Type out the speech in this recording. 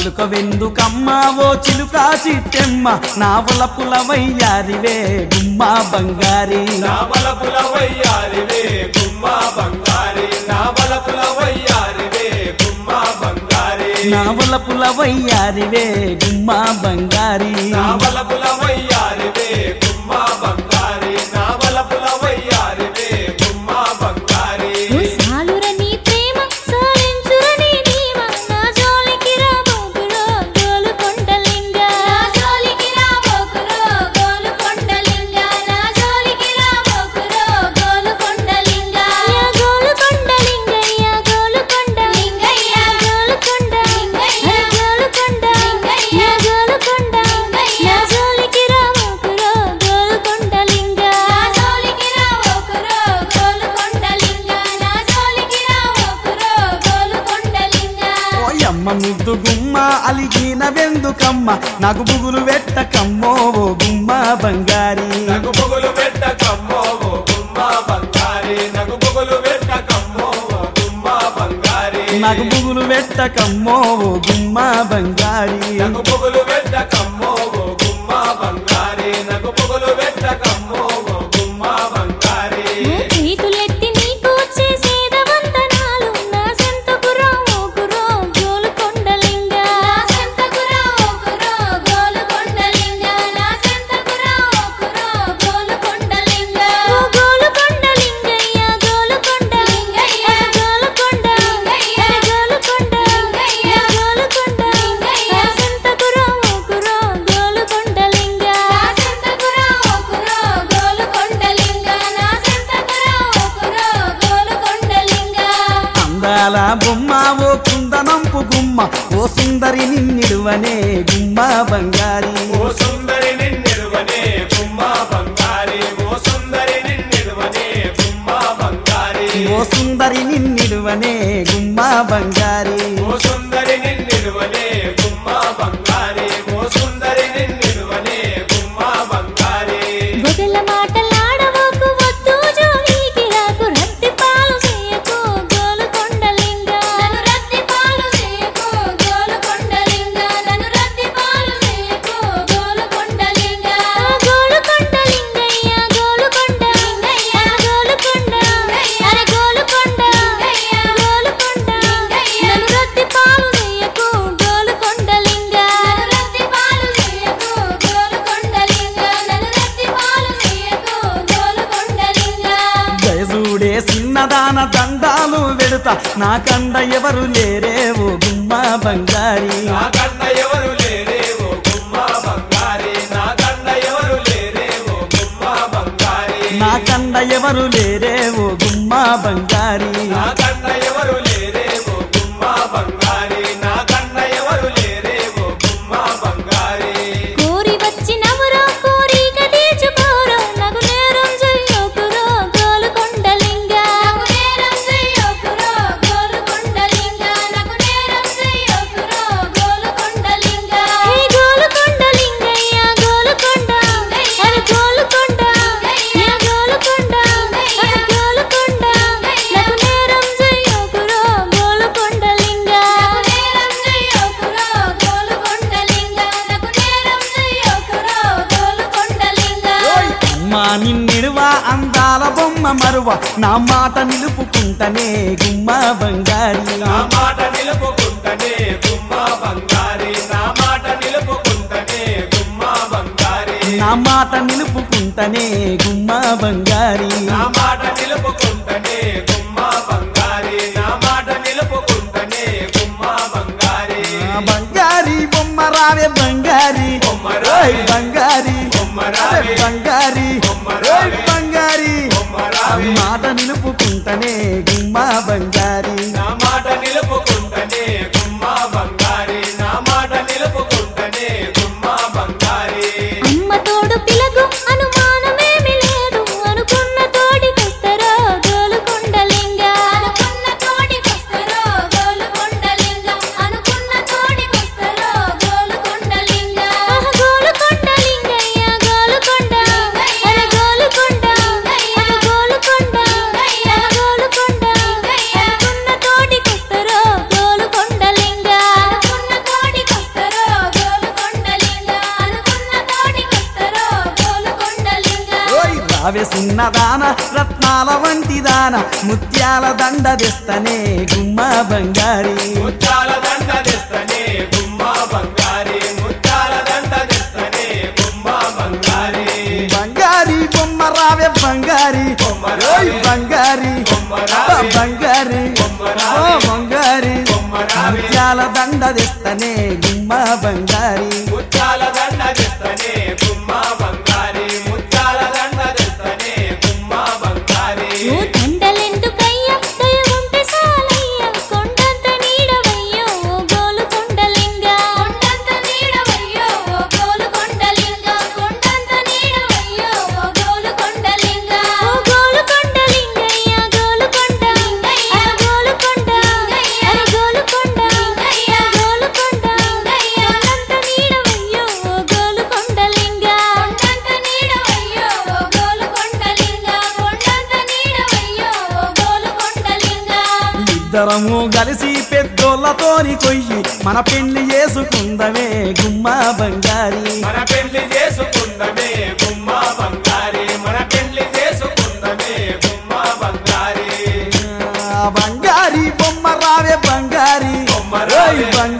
పలుక వెందుకమ్మ ఓ చిలుక చిట్టెమ్మ నా వలపుల వయ్యారివే గుమ్మ బంగారి నా బలపుల వయ్యారివే గుమ్మ బంగారి నా బలపుల వయ్యారివే గుమ్మ బంగారి నా వలపుల వయ్యారివే గుమ్మ బంగారి నా బలపుల వయ్యారివే గుమ్మ బంగారి నా బలపుల వయ్యారివే గుమ్మ బంగారి ఓ సాలుర నీ ప్రేమ సాలించుర నీ నీవ నా జోలికి రాబోకురో గోలుకొండలింగ నా జోలికి రాబోకురో గోలుకొండలింగ నా జోలికి రాబోకురో గోలుకొండలింగ యా గోలుకొండలింగ యా గోలుకొండలింగ యా గోలుకొండ అరే గోలుకొండ యా గోలుకొండ నా జోలికి రాబోకురో గోలుకొండలింగ నా జోలికి రాబోకురో గోలుకొండలింగ నా జోలికి రాబోకురో గోలుకొండలింగ ఓయమ్మ ముద్దు గుమ్మ అలిగిన వెందుకమ్మ నాకు బుగులు వెట్టకమ్మో ఓ గుమ్మ బంగారి నగు పొగులు పెట్ట కమ్మో ఓ గుమ్మ బంగారి నగు పొగులు పెట్ట కమ్మో ఓ గుమ్మ బంగారి నాకు బుగులు వెట్టకమ్మో ఓ గుమ్మ బంగారి నగు పొగులు పెట్ట కమ్మో ఓ గుమ్మ బంగారి నగు పొగులు పెట్ట కమ్మో ఓ గుమ్మ బంగారి చేతులెత్తి నీకు చేసేద వందనాలు నా సెంతకు రావుకురో గోలుకొండలింగ నా సెంతకు రావుకురో గోలుకొండలింగ నా సెంతకు రావుకురో గోలుకొండలింగ ఓ గోలుకొండలింగయ్య గోలుకొండలింగయ్య గోలుకొండలింగయ్య గోలుకొండలింగయ్య గోలుకొండలింగయ్య నా సెంతకు రావుకురో గోలుకొండలింగ నా సెంతకు రావుకురో గోలుకొండలింగ నా సెంతకు రావుకురో గోలుకొండలింగ అందాల బొమ్మ ఓ కుందనంపు గుమ్మ ఓ సుందరి నిన్నిడువనే గుమ్మ బంగారి ఓ సుందరి నిన్నెరువనే గుమ్మ బంగారి ఓ సుందరి నిన్నెరువనే గుమ్మ బంగారి ఓ సుందరి నిన్నిడువనే గుమ్మ బంగారి ఓ సుందరి నిన్నెరువనే గుమ్మ బంగారి ఓ సుందరి నిన్నెరువనే గుమ్మ బంగారి వదల మాటలాడవకు వద్దు జోలికి రాకు రత్తి పాలు చేయకు గోలుకొండలింగ నన్ను రత్తి పాలు చేయకు గోలుకొండలింగ నన్ను రత్తి పాలు చేయకు గోలుకొండలింగ గోలుకొండలింగయ్య గోలుకొండలింగయ్య గోలుకొండ అరే గోలుకొండ గోలుకొండ నన్ను రత్తి పాలు చేయకు గోలుకొండలింగ నన్ను రత్తి పాలు చేయకు గోలుకొండలింగ నన్ను రత్తి పాలు చేయకు గోలుకొండలింగ జయజూడే చిన్నదాన దండాలు వెడుతా నా కండ ఎవరు లేరే ఓ గుమ్మ బంగారి నా కన్న ఎవరు లేరే ఓ గుమ్మ బంగారి నా కన్న ఎవరు లేరే ఓ గుమ్మ బంగారి నా కండ ఎవరు లేరే ఓ గుమ్మ బంగారి నా కన్న ఎవరు లేరే ఓ గుమ్మ బంగారి నా కన్న ఎవరు లేరే ఓ గుమ్మ బంగారి కోరి వచ్చినవరో కోరిక తీర్చుకోరో నగు నేరం చెయ్యకురో గోలుకొండలింగ నగు నేరం చెయ్యకురో గోలుకొండలింగ నగు నేరం చెయ్యకురో గోలుకొండలింగ హే గోలుకొండలింగయ్య గోలుకొండ అరే గోలుకొండ యా గోలుకొండ అరే గోలుకొండ నగు నేరం చెయ్యకురో గోలుకొండలింగ నగు నేరం చెయ్యకురో గోలుకొండలింగ నగు నేరం చెయ్యకురో గోలుకొండలింగ అమ్మా నిన్నిడువా అందాల బొమ్మ మరువ నా మాట నిలుపుకుంటనే గుమ్మ బంగారి నా మాట నిలుపుకుంటనే గుమ్మ బంగారి నా మాట నిలుపుకుంటనే గుమ్మ బంగారి నా మాట నిలుపుకుంటనే గుమ్మ బంగారి నా మాట నిలుపుకుంటనే గుమ్మ బంగారి నా మాట నిలుపుకుంటనే గుమ్మ బంగారి ఆ బంగారి బొమ్మ రావే బంగారి బొమ్మ రావే. ఓయ్ బంగారి బొమ్మ అరే రావే. బంగారి బొమ్మ ఓయ్ రావే. బంగారి బొమ్మ రావే. మాట నిలుపుకుంటనే గుమ్మ బంగారి నా మాట నిలుపుకుంటనే గుమ్మ బంగారి నా మాట నిలుపుకుంటనే గుమ్మ బంగారి అమ్మ తోడు పిలకు అనుమానమేమి లేదు అనుకున్న తోడికొస్తరో గోలుకొండలింగ అనుకున్న తోడికొస్తరో గోలుకొండలింగ అనుకున్న తోడికొస్తరో గోలుకొండలింగ గోలుకొండలింగయ్య గోలుకొండ అరే గోలుకొండ అరే గోలుకొండ అరే గోలుకొండ చిన్నదాన రత్నాల వంటి దాన ముత్యాల దండ తెస్తనే గుమ్మ బంగారి ముత్యాల దండ తెస్తనే గుమ్మ బంగారి ముత్యాల దండ తెస్తనే గుమ్మ బంగారి బంగారి బొమ్మ రావే బంగారి బొమ్మ రావే. ఓయ్ బంగారి బొమ్మ రావే. అబ్బా బంగారి బొమ్మ ఓ రావే. బంగారి బొమ్మ రావే. ముత్యాల దండ తెస్తనే గుమ్మ బంగారి ముత్యాల దండ తెస్తనే గుమ్మ బంగారి ముత్యాల దండ తెస్తనే గుమ్మ బంగారి ఓ దండలెందుకయ్యా దయవుంటే సాలయ్యా కొండంత నీడవయ్యో ఓ గోలు కొండలింగ కొండంత నీడవయ్యో ఓ గోలు కొండలింగ కొండంత నీడవయ్యో ఓ గోలు కొండలింగ ఓ గోలు కొండలింగయ్య గోలు కొండలింగయ్య గోలు కొండలింగయ్య అరే గోలు కొండలింగయ్య గోలు కొండలింగయ్య కొండంత నీడవయ్యో ఓ గోలు కొండలింగ కొండంత నీడవయ్యో ఓ గోలు కొండలింగ కొండంత నీడవయ్యో ఓ గోలు కొండలింగ ఇద్దరము కలిసి పెద్దోళ్ళతోని కొయ్యి మన పెళ్లి చేసుకుందమే గుమ్మ బంగారి మన పెళ్లి చేసుకుందమే గుమ్మ బంగారి మన పెళ్లి చేసుకుందమే గుమ్మ బంగారి ఆ బంగారి బొమ్మ రావే బంగారి బొమ్మ రావే. ఓయ్